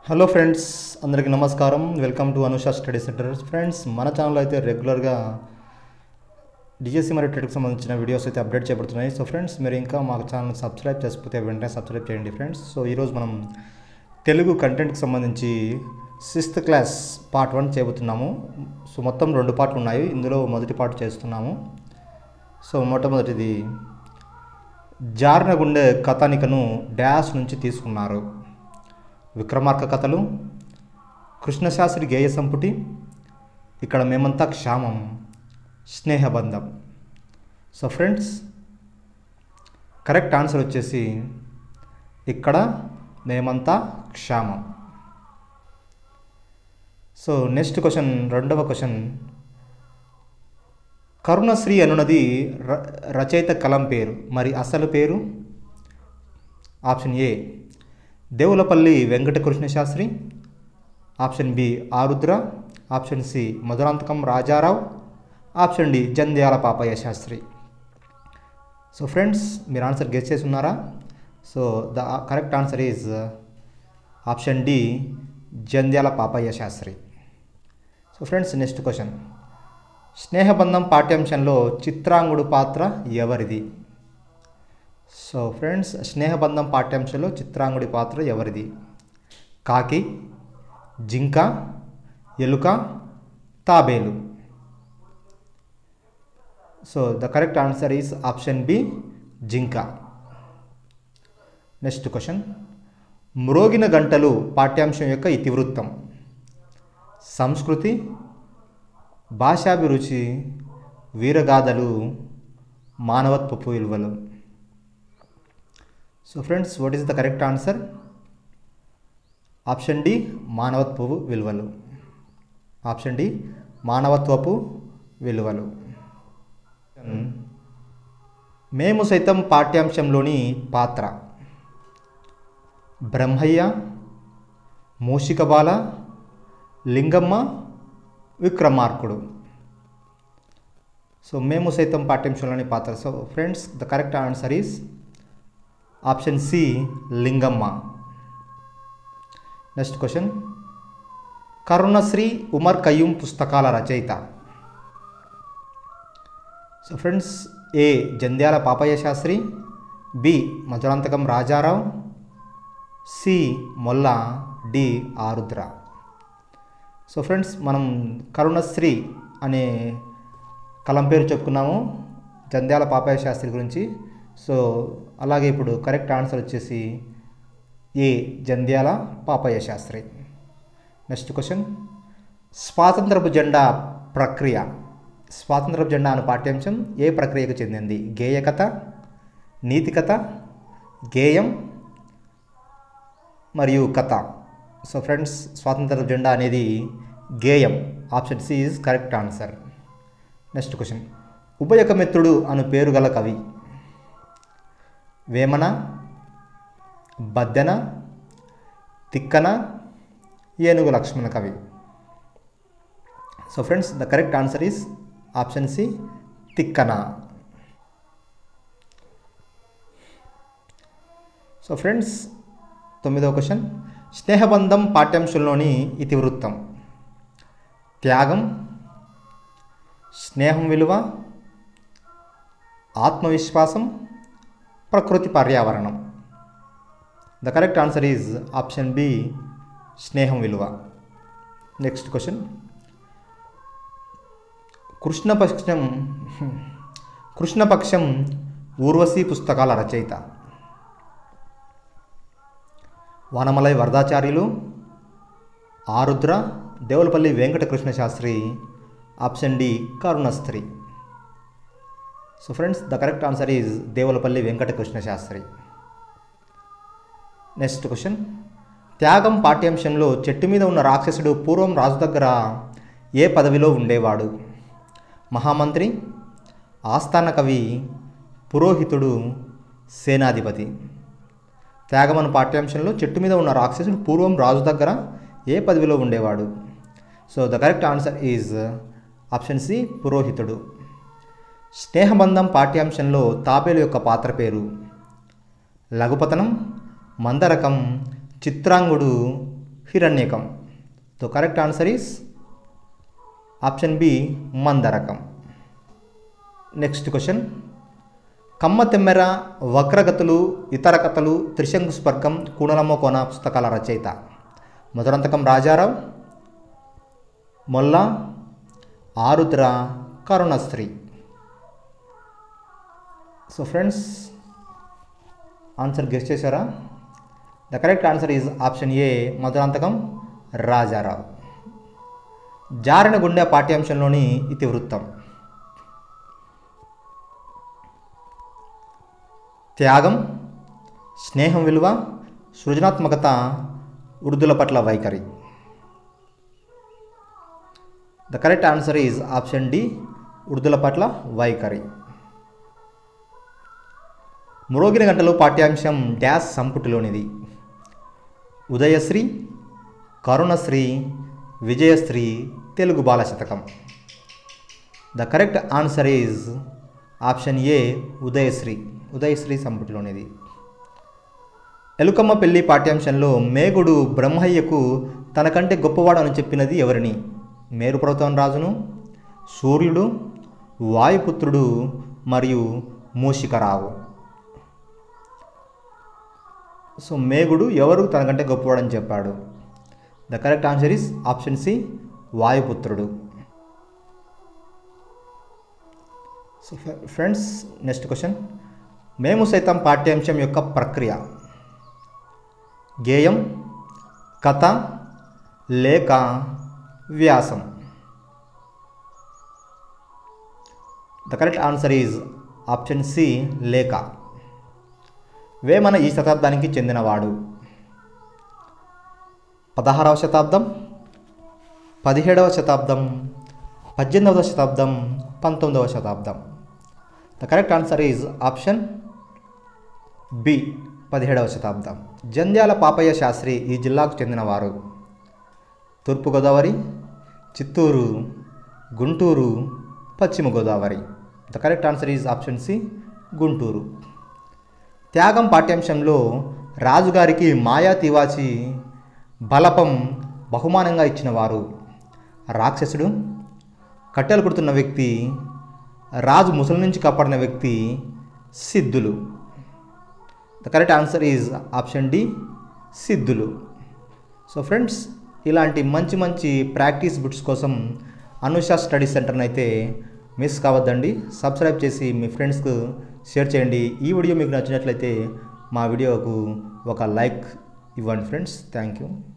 hello friends అందరికీ నమస్కారం welcome to Anusha study centre friends మన ఛానల్లో అయితే రెగ్యులర్గా డిఎస్సి మరియు టెట్కి సంబంధించిన వీడియోస్ అయితే అప్డేట్ చేయబడుతున్నాయి సో ఫ్రెండ్స్ మీరు ఇంకా మా ఛానల్ సబ్స్క్రైబ్ చేసుకుంటే వెంటనే సబ్స్క్రైబ్ చేయండి ఫ్రెండ్స్ సో ఈరోజు మనం తెలుగు కంటెంట్కి సంబంధించి సిక్స్త్ క్లాస్ పార్ట్ వన్ చేయబోతున్నాము సో మొత్తం రెండు పార్ట్లు ఉన్నాయి ఇందులో మొదటి పార్ట్ చేస్తున్నాము సో మొట్టమొదటిది జారిన గుండె కథానికను డ్యాష్ నుంచి తీసుకున్నారు విక్రమార్క కథలు కృష్ణశాస్త్రి గేయ సంపుటి ఇక్కడ మేమంతా క్షామం స్నేహబంధం సో ఫ్రెండ్స్ కరెక్ట్ ఆన్సర్ వచ్చేసి ఇక్కడ మేమంతా క్షామం సో నెక్స్ట్ క్వశ్చన్ రెండవ క్వశ్చన్ కరుణశ్రీ అనున్నది ర రచయిత కలం పేరు మరి అసలు పేరు option A Devulapalli Venkatakrishna Sastri option B Arudra option C Madhurantakam Rajarao option D Jandhyala Papayya Sastri so friends మీరు ఆన్సర్ గెస్ చేసి ఉన్నారా so the correct answer is option D Jandhyala Papayya Sastri so friends next question స్నేహబంధం పాఠ్యాంశంలో చిత్రాంగుడు పాత్ర ఎవరిది సో ఫ్రెండ్స్ స్నేహబంధం పాఠ్యాంశంలో చిత్రాంగుడి పాత్ర ఎవరిది కాకి జింక ఎలుక తాబేలు so the correct answer is option B జింక నెక్స్ట్ క్వశ్చన్ మ్రోగిన గంటలు పాఠ్యాంశం యొక్క ఇతివృత్తం సంస్కృతి భాషాభిరుచి వీరగాథలు మానవత్వపు విలువలు so friends what is the correct answer option D మానవత్వపు విలువలు ఆప్షన్ డి మానవత్వపు విలువలు మేము సైతం పాఠ్యాంశంలోని పాత్ర బ్రహ్మయ్య మూషికబాల లింగమ్మ విక్రమార్కుడు సో మేము సైతం పాఠ్యాంశంలోని పాత్ర so friends the correct answer is option C Lingamma next question Karunasri Umar Qayyum పుస్తకాల రచయిత సో ఫ్రెండ్స్ ఏ Jandhyala Papayya Sastri B Madhurantakam Rajarao C Molla D Arudra so friends మనం కరుణశ్రీ అనే కలం పేరు చెప్పుకున్నాము జంధ్యాల పాపయ్య శాస్త్రి గురించి సో అలాగే ఇప్పుడు కరెక్ట్ ఆన్సర్ వచ్చేసి A Jandhyala Papayya Sastri next question స్వాతంత్రపు జెండా ప్రక్రియ స్వాతంత్రపు జెండా అనే పాఠ్యాంశం ఏ ప్రక్రియకు చెందింది గేయ కథ నీతి కథ గేయం మరియు కథ సో ఫ్రెండ్స్ స్వాతంత్ర జెండా అనేది గేయం option C is correct answer next question ఉభయకమిత్రుడు అను పేరు గల కవి Vemana Baddena Tikkana Enugu Lakshmana Kavi so friends the correct answer is option C Tikkana so friends తొమ్మిదవ క్వశ్చన్ స్నేహబంధం పాఠ్యాంశంలోని ఇతివృత్తం త్యాగం స్నేహం విలువ ఆత్మవిశ్వాసం ప్రకృతి పర్యావరణం the correct answer is option B స్నేహం విలువ నెక్స్ట్ క్వశ్చన్ కృష్ణపక్షం కృష్ణపక్షం ఊర్వశీ పుస్తకాల రచయిత Vanamalai Varadacharyulu Arudra Devulapalli Venkatakrishna Sastri option D Karunasri so friends the correct answer is Devulapalli Venkatakrishna Sastri next question త్యాగం పాఠ్యాంశంలో చెట్టు మీద ఉన్న రాక్షసుడు పూర్వం రాజు దగ్గర ఏ పదవిలో ఉండేవాడు మహామంత్రి ఆస్థాన కవి పురోహితుడు సేనాధిపతి త్యాగమను పాఠ్యాంశంలో చెట్టు మీద ఉన్న రాక్షసుడు పూర్వం రాజు దగ్గర ఏ పదవిలో ఉండేవాడు so the correct answer is option C పురోహితుడు స్నేహబంధం పాఠ్యాంశంలో తాబేలు యొక్క పాత్ర పేరు Laghupatanam Mandarakam Chitrangudu Hiranyakam so correct answer is option B Mandarakam next question కమ్మ తెమ్మెర వక్రగతులు ఇతర కథలు త్రిశంకు స్వర్గం కూణలమ్మ కోన పుస్తకాల రచయిత Madhurantakam Rajarao Molla Arudra Karunasri so friends answer guessed చేశారా the correct answer is option A Madhurantakam Rajarao జారిన గుండె పాఠ్యాంశంలోని ఇతివృత్తం త్యాగం స్నేహం విలువ సృజనాత్మకత వృద్ధుల పట్ల వైఖరి the correct answer is option D వృద్ధుల పట్ల వైఖరి మురోగిన గంటలు పాఠ్యాంశం డ్యాష్ సంపుటిలోనిది ఉదయశ్రీ కరుణశ్రీ విజయశ్రీ తెలుగు బాల శతకం the correct answer is option A Udayasri Udayasri సంపుటిలోనిది ఎలుకమ్మ పెళ్లి పాఠ్యాంశంలో మేగుడు బ్రహ్మయ్యకు తనకంటే గొప్పవాడు అని చెప్పినది ఎవరిని మేరుపర్వతం రాజును సూర్యుడు వాయుపుత్రుడు మరియు మూషికరావు సో మేగుడు ఎవరు తనకంటే గొప్పవాడని చెప్పాడు the correct answer is option C వాయుపుత్రుడు సో ఫ్రెండ్స్ నెక్స్ట్ క్వశ్చన్ మేము సైతం పాఠ్యాంశం యొక్క ప్రక్రియ గేయం కథ లేఖ వ్యాసం the correct answer is option C లేఖ వేమన ఈ శతాబ్దానికి చెందినవాడు పదహారవ శతాబ్దం పదిహేడవ శతాబ్దం పద్దెనిమిదవ శతాబ్దం పంతొమ్మిదవ శతాబ్దం the correct answer is option B పదిహేడవ శతాబ్దం జంధ్యాల పాపయ్య శాస్త్రి ఈ జిల్లాకు చెందినవారు తూర్పుగోదావరి Chittoor Guntur Paschima Godavari the correct answer is option C Guntur త్యాగం పాఠ్యాంశంలో రాజుగారికి మాయా తివాచి బలపం బహుమానంగా ఇచ్చిన వారు రాక్షసుడు కట్టెలు కుడుతున్న వ్యక్తి రాజు ముసలి నుంచి కాపాడిన వ్యక్తి సిద్ధులు the correct answer is option D సిద్ధులు సో ఫ్రెండ్స్ ఇలాంటి మంచి మంచి ప్రాక్టీస్ బిట్స్ కోసం అనుష స్టడీ సెంటర్ని అయితే మిస్ కావద్దండి సబ్స్క్రైబ్ చేసి మీ ఫ్రెండ్స్కు షేర్ చేయండి ఈ వీడియో మీకు నచ్చినట్లయితే మా వీడియోకు ఒక లైక్ ఇవ్వండి ఫ్రెండ్స్ థ్యాంక్ యూ